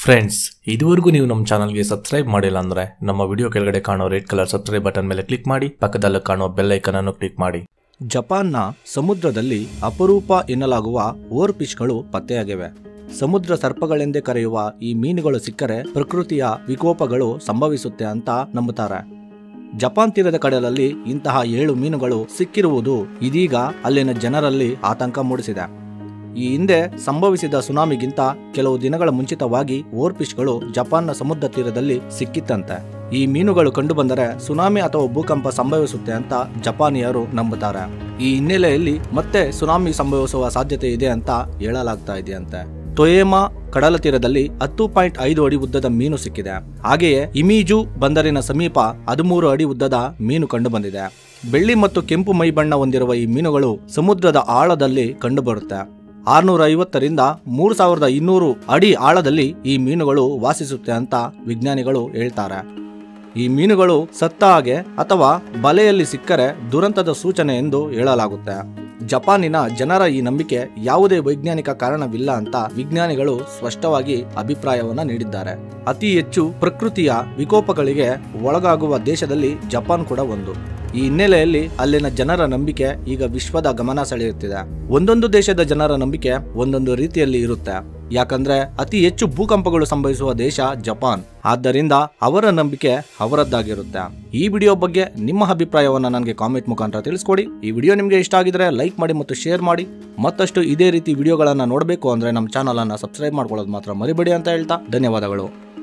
friends ಇದುವರೆಗೂ ನೀವು ನಮ್ಮ ಚಾನಲ್ಗೆ ಸಬ್ಸ್ಕ್ರೈಬ್ ಮಾಡಿಲ್ಲ ಅಂದ್ರೆ ನಮ್ಮ ವಿಡಿಯೋ ಕೆಳಗಡೆ ಕಾಣೋ ರೆಡ್ ಕಲರ್ ಸಬ್ಸ್ಕ್ರೈಬ್ ಬಟನ್ ಮೇಲೆ ಕ್ಲಿಕ್ ಮಾಡಿ ಪಕ್ಕದಲ್ಲಿ ಕಾಣೋ ಬೆಲ್ ಐಕನ್ ಅನ್ನು ಕ್ಲಿಕ್ ಮಾಡಿ ಜಪಾನ್ನ ಸಮುದ್ರದಲ್ಲಿ ಅಪರೂಪ ಎನ್ನಲಾಗುವ ಓರ್ ಫಿಶ್ಗಳು ಪತ್ತೆಯಾಗಿವೆ ಸಮುದ್ರ ಸರ್ಪಗಳೆಂದೇ ಕರೆಯುವ ಈ ಮೀನುಗಳು ಸಿಕ್ಕರೆ ಪ್ರಕೃತಿಯ ವಿಕೋಪಗಳು ಸಂಭವಿಸುತ್ತೆ ಅಂತ ನಂಬುತ್ತಾರೆ ಜಪಾನ್ ತೀರದ ಕಡಲಲ್ಲಿ ಇಂತಹ ಏಳು ಮೀನುಗಳು ಸಿಕ್ಕಿರುವುದು ಇದೀಗ ಅಲ್ಲಿನ ಜನರಲ್ಲಿ ಆತಂಕ ಮೂಡಿಸಿದೆ ಈ ಹಿಂದೆ ಸಂಭವಿಸಿದ ಸುನಾಮಿಗಿಂತ ಕೆಲವು ದಿನಗಳ ಮುಂಚಿತವಾಗಿ ಓರ್ ಫಿಶ್ಗಳು ಜಪಾನ್ನ ಸಮುದ್ರ ತೀರದಲ್ಲಿ ಸಿಕ್ಕಿತ್ತಂತೆ ಈ ಮೀನುಗಳು ಕಂಡುಬಂದರೆ ಸುನಾಮಿ ಅಥವಾ ಭೂಕಂಪ ಸಂಭವಿಸುತ್ತೆ ಅಂತ ಜಪಾನಿಯರು ನಂಬುತ್ತಾರೆ ಈ ಹಿನ್ನೆಲೆಯಲ್ಲಿ ಮತ್ತೆ ಸುನಾಮಿ ಸಂಭವಿಸುವ ಸಾಧ್ಯತೆ ಇದೆ ಅಂತ ಹೇಳಲಾಗ್ತಾ ಇದೆಯಂತೆ ತೊಯೇಮಾ ಕಡಲ ತೀರದಲ್ಲಿ ಹತ್ತು ಪಾಯಿಂಟ್ ಐದು ಅಡಿ ಉದ್ದದ ಮೀನು ಸಿಕ್ಕಿದೆ ಹಾಗೆಯೇ ಇಮೀಜು ಬಂದರಿನ ಸಮೀಪ ಹದಿಮೂರು ಅಡಿ ಉದ್ದದ ಮೀನು ಕಂಡುಬಂದಿದೆ ಬೆಳ್ಳಿ ಮತ್ತು ಕೆಂಪು ಮೈ ಬಣ್ಣ ಹೊಂದಿರುವ ಈ ಮೀನುಗಳು ಸಮುದ್ರದ ಆಳದಲ್ಲಿ ಕಂಡುಬರುತ್ತೆ ಆರ್ನೂರ ಐವತ್ತರಿಂದ ಮೂರು ಸಾವಿರದ ಇನ್ನೂರು ಅಡಿ ಆಳದಲ್ಲಿ ಈ ಮೀನುಗಳು ವಾಸಿಸುತ್ತೆ ಅಂತ ವಿಜ್ಞಾನಿಗಳು ಹೇಳ್ತಾರೆ ಈ ಮೀನುಗಳು ಸತ್ತ ಹಾಗೆ ಅಥವಾ ಬಲೆಯಲ್ಲಿ ಸಿಕ್ಕರೆ ದುರಂತದ ಸೂಚನೆ ಎಂದು ಹೇಳಲಾಗುತ್ತೆ ಜಪಾನಿನ ಜನರ ಈ ನಂಬಿಕೆ ಯಾವುದೇ ವೈಜ್ಞಾನಿಕ ಕಾರಣವಿಲ್ಲ ಅಂತ ವಿಜ್ಞಾನಿಗಳು ಸ್ಪಷ್ಟವಾಗಿ ಅಭಿಪ್ರಾಯವನ್ನ ನೀಡಿದ್ದಾರೆ ಅತಿ ಹೆಚ್ಚು ಪ್ರಕೃತಿಯ ವಿಕೋಪಗಳಿಗೆ ಒಳಗಾಗುವ ದೇಶದಲ್ಲಿ ಜಪಾನ್ ಕೂಡ ಒಂದು ಈ ಹಿನ್ನೆಲೆಯಲ್ಲಿ ಅಲ್ಲಿನ ಜನರ ನಂಬಿಕೆ ಈಗ ವಿಶ್ವದ ಗಮನ ಸೆಳೆಯುತ್ತಿದೆ ಒಂದೊಂದು ದೇಶದ ಜನರ ನಂಬಿಕೆ ಒಂದೊಂದು ರೀತಿಯಲ್ಲಿ ಇರುತ್ತೆ ಯಾಕಂದ್ರೆ ಅತಿ ಹೆಚ್ಚು ಭೂಕಂಪಗಳು ಸಂಭವಿಸುವ ದೇಶ ಜಪಾನ್ ಆದ್ದರಿಂದ ಅವರ ನಂಬಿಕೆ ಅವರದ್ದಾಗಿರುತ್ತೆ ಈ ವಿಡಿಯೋ ಬಗ್ಗೆ ನಿಮ್ಮ ಅಭಿಪ್ರಾಯವನ್ನ ನನಗೆ ಕಾಮೆಂಟ್ ಮುಖಾಂತರ ತಿಳಿಸ್ಕೊಡಿ ಈ ವಿಡಿಯೋ ನಿಮಗೆ ಇಷ್ಟ ಆಗಿದ್ರೆ ಲೈಕ್ ಮಾಡಿ ಮತ್ತು ಶೇರ್ ಮಾಡಿ ಮತ್ತಷ್ಟು ಇದೇ ರೀತಿ ವಿಡಿಯೋಗಳನ್ನ ನೋಡಬೇಕು ಅಂದ್ರೆ ನಮ್ಮ ಚಾನಲ್ ಅನ್ನ ಸಬ್ಸ್ಕ್ರೈಬ್ ಮಾಡ್ಕೊಳ್ಳೋದು ಮಾತ್ರ ಮರಿಬೇಡಿ ಅಂತ ಹೇಳ್ತಾ ಧನ್ಯವಾದಗಳು